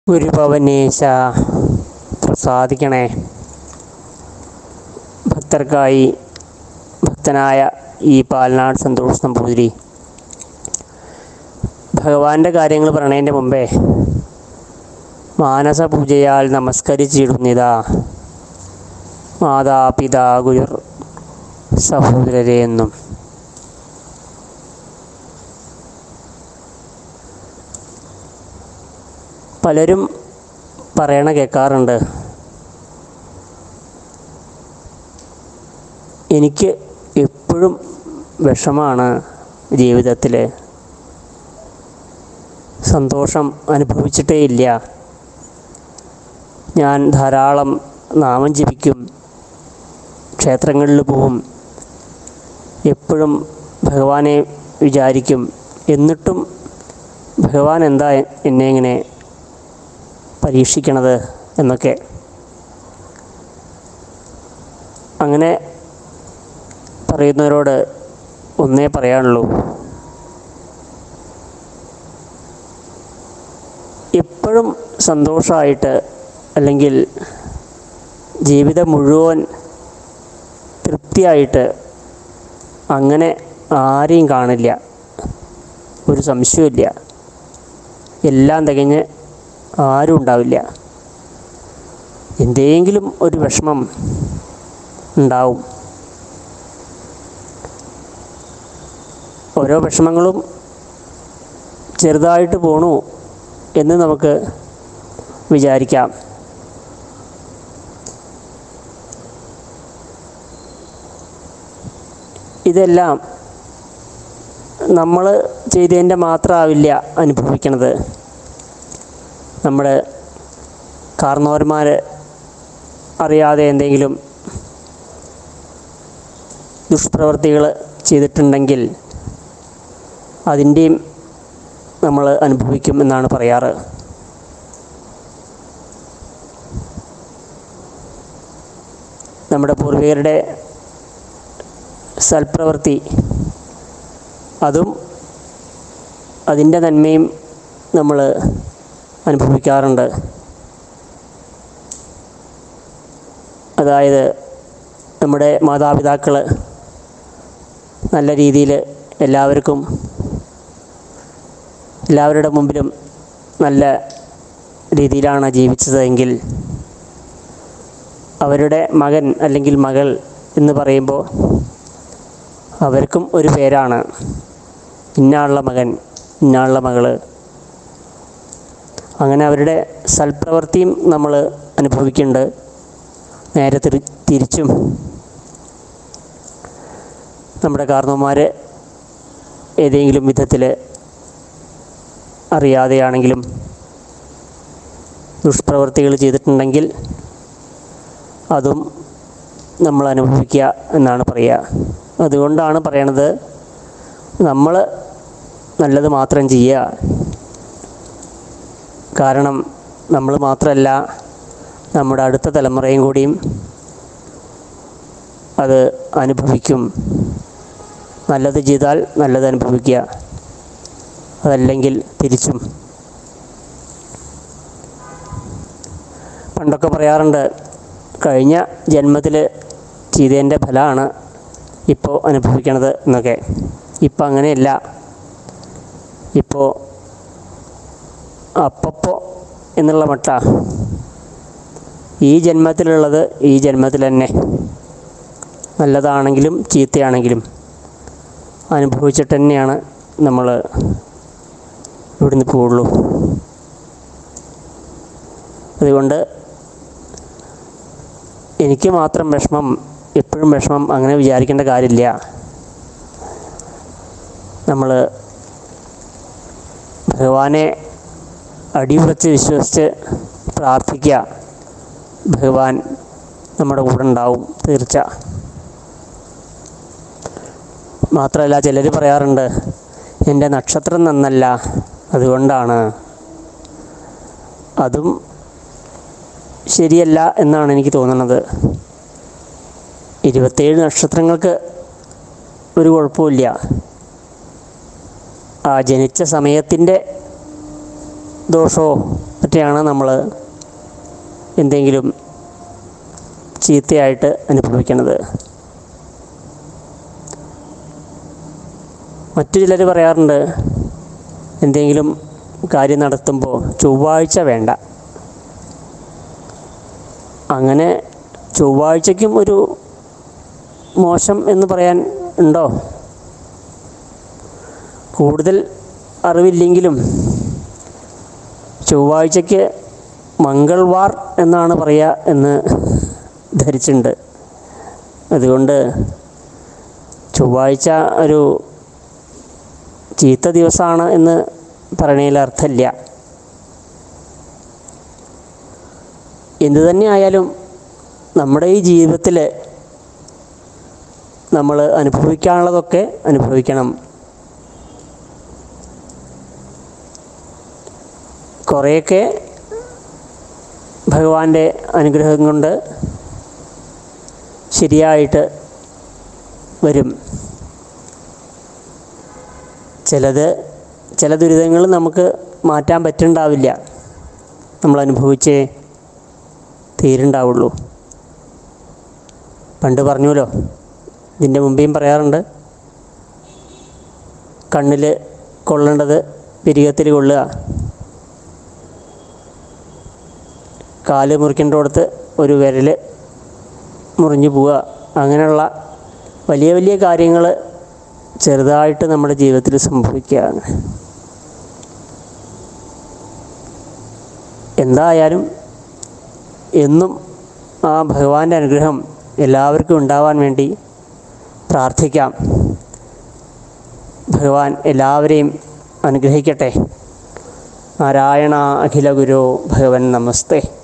ഗുരുഭവനേശ പ്രസാദിക്കണേ ഭക്തർക്കായി ഭക്തനായ ഈ പാലനാട് സന്തോഷ് നമ്പൂതിരി ഭഗവാന്റെ കാര്യങ്ങൾ പറയണതിൻ്റെ മുമ്പേ മാനസപൂജയാൽ നമസ്കരിച്ചിടുന്നിതാ മാതാപിതാ ഗുരുർ സഹോദരരെ എന്നും പലരും പറയണ കേൾക്കാറുണ്ട് എനിക്ക് എപ്പോഴും വിഷമാണ് ജീവിതത്തിൽ സന്തോഷം അനുഭവിച്ചിട്ടേ ഇല്ല ഞാൻ ധാരാളം നാമം ജപിക്കും ക്ഷേത്രങ്ങളിൽ പോവും എപ്പോഴും ഭഗവാനെ വിചാരിക്കും എന്നിട്ടും ഭഗവാൻ എന്താ എന്നെ ഇങ്ങനെ പരീക്ഷിക്കണത് എന്നൊക്കെ അങ്ങനെ പറയുന്നവരോട് ഒന്നേ പറയാനുള്ളൂ എപ്പോഴും സന്തോഷമായിട്ട് അല്ലെങ്കിൽ ജീവിതം മുഴുവൻ തൃപ്തിയായിട്ട് അങ്ങനെ ആരെയും കാണില്ല ഒരു സംശയമില്ല എല്ലാം തികഞ്ഞ് ആരും ഉണ്ടാവില്ല എന്തെങ്കിലും ഒരു വിഷമം ഉണ്ടാവും ഓരോ വിഷമങ്ങളും ചെറുതായിട്ട് പോണു എന്ന് നമുക്ക് വിചാരിക്കാം ഇതെല്ലാം നമ്മൾ ചെയ്തതിൻ്റെ മാത്രമാവില്ല അനുഭവിക്കണത് നമ്മുടെ കാർന്നോന്മാർ അറിയാതെ എന്തെങ്കിലും ദുഷ്പ്രവൃത്തികൾ ചെയ്തിട്ടുണ്ടെങ്കിൽ അതിൻ്റെയും നമ്മൾ അനുഭവിക്കും എന്നാണ് പറയാറ് നമ്മുടെ പൂർവികരുടെ സൽപ്രവൃത്തി അതും അതിൻ്റെ നന്മയും നമ്മൾ അനുഭവിക്കാറുണ്ട് അതായത് നമ്മുടെ മാതാപിതാക്കൾ നല്ല രീതിയിൽ എല്ലാവർക്കും എല്ലാവരുടെ മുമ്പിലും നല്ല രീതിയിലാണ് ജീവിച്ചതെങ്കിൽ അവരുടെ മകൻ അല്ലെങ്കിൽ മകൾ എന്ന് പറയുമ്പോൾ അവർക്കും ഒരു പേരാണ് ഇന്നാളുള്ള മകൻ ഇന്നാളുള്ള മകള് അങ്ങനെ അവരുടെ സൽപ്രവൃത്തിയും നമ്മൾ അനുഭവിക്കുന്നുണ്ട് നേരെ തിരി തിരിച്ചും നമ്മുടെ കാരണവന്മാർ ഏതെങ്കിലും വിധത്തിൽ അറിയാതെയാണെങ്കിലും ദുഷ്പ്രവൃത്തികൾ ചെയ്തിട്ടുണ്ടെങ്കിൽ അതും നമ്മൾ അനുഭവിക്കുക എന്നാണ് പറയുക അതുകൊണ്ടാണ് പറയണത് നമ്മൾ നല്ലത് മാത്രം ചെയ്യുക കാരണം നമ്മൾ മാത്രമല്ല നമ്മുടെ അടുത്ത തലമുറയും കൂടിയും അത് അനുഭവിക്കും നല്ലത് ചെയ്താൽ നല്ലത് അനുഭവിക്കുക അതല്ലെങ്കിൽ തിരിച്ചും പണ്ടൊക്കെ പറയാറുണ്ട് കഴിഞ്ഞ ജന്മത്തിൽ ചെയ്തതിൻ്റെ ഫലമാണ് ഇപ്പോൾ അനുഭവിക്കണത് എന്നൊക്കെ ഇപ്പം അങ്ങനെയല്ല ഇപ്പോൾ അപ്പപ്പോൾ എന്നുള്ള മട്ട ഈ ജന്മത്തിലുള്ളത് ഈ ജന്മത്തിൽ തന്നെ നല്ലതാണെങ്കിലും ചീത്തയാണെങ്കിലും അനുഭവിച്ചിട്ട് തന്നെയാണ് നമ്മൾ ഇവിടുന്ന് പോവുള്ളൂ അതുകൊണ്ട് എനിക്ക് മാത്രം വിഷമം എപ്പോഴും വിഷമം അങ്ങനെ വിചാരിക്കേണ്ട കാര്യമില്ല നമ്മൾ ഭഗവാനെ അടിയുറച്ച് വിശ്വസിച്ച് പ്രാർത്ഥിക്കുക ഭഗവാൻ നമ്മുടെ കൂടെ ഉണ്ടാവും തീർച്ച മാത്രമല്ല ചിലർ പറയാറുണ്ട് എൻ്റെ നക്ഷത്രം നന്നല്ല അതുകൊണ്ടാണ് അതും ശരിയല്ല എന്നാണ് എനിക്ക് തോന്നുന്നത് ഇരുപത്തേഴ് നക്ഷത്രങ്ങൾക്ക് ഒരു കുഴപ്പമില്ല ആ ജനിച്ച സമയത്തിൻ്റെ ദോഷമോ എന്നിട്ടാണ് നമ്മൾ എന്തെങ്കിലും ചീത്തയായിട്ട് അനുഭവിക്കുന്നത് മറ്റു ചിലർ പറയാറുണ്ട് എന്തെങ്കിലും കാര്യം നടത്തുമ്പോൾ ചൊവ്വാഴ്ച വേണ്ട അങ്ങനെ ചൊവ്വാഴ്ചയ്ക്കും ഒരു മോശം എന്ന് പറയാൻ ഉണ്ടോ കൂടുതൽ അറിവില്ലെങ്കിലും ചൊവ്വാഴ്ചയ്ക്ക് മംഗൾവാർ എന്നാണ് പറയുക എന്ന് ധരിച്ചിട്ടുണ്ട് അതുകൊണ്ട് ചൊവ്വാഴ്ച ഒരു ചീത്ത ദിവസമാണ് എന്ന് പറയണതിൽ അർത്ഥമില്ല എന്തു തന്നെ ആയാലും നമ്മുടെ ഈ ജീവിതത്തിൽ നമ്മൾ അനുഭവിക്കാനുള്ളതൊക്കെ അനുഭവിക്കണം കുറേയൊക്കെ ഭഗവാന്റെ അനുഗ്രഹം കൊണ്ട് ശരിയായിട്ട് വരും ചിലത് ചില ദുരിതങ്ങൾ നമുക്ക് മാറ്റാൻ പറ്റുന്നുണ്ടാവില്ല നമ്മൾ അനുഭവിച്ചേ തീരുണ്ടാവുള്ളൂ പണ്ട് പറഞ്ഞുവല്ലോ ഇതിൻ്റെ മുമ്പേയും പറയാറുണ്ട് കണ്ണിൽ കൊള്ളേണ്ടത് പിരികത്തിൽ കൊള്ളുക കാല് മുറിക്കേണ്ടടുത്ത് ഒരു വിരൽ മുറിഞ്ഞു പോവുക അങ്ങനെയുള്ള വലിയ വലിയ കാര്യങ്ങൾ ചെറുതായിട്ട് നമ്മുടെ ജീവിതത്തിൽ സംഭവിക്കുകയാണ് എന്തായാലും എന്നും ആ ഭഗവാന്റെ അനുഗ്രഹം എല്ലാവർക്കും ഉണ്ടാവാൻ വേണ്ടി പ്രാർത്ഥിക്കാം ഭഗവാൻ എല്ലാവരെയും അനുഗ്രഹിക്കട്ടെ നാരായണ അഖില ഗുരു ഭഗവൻ നമസ്തേ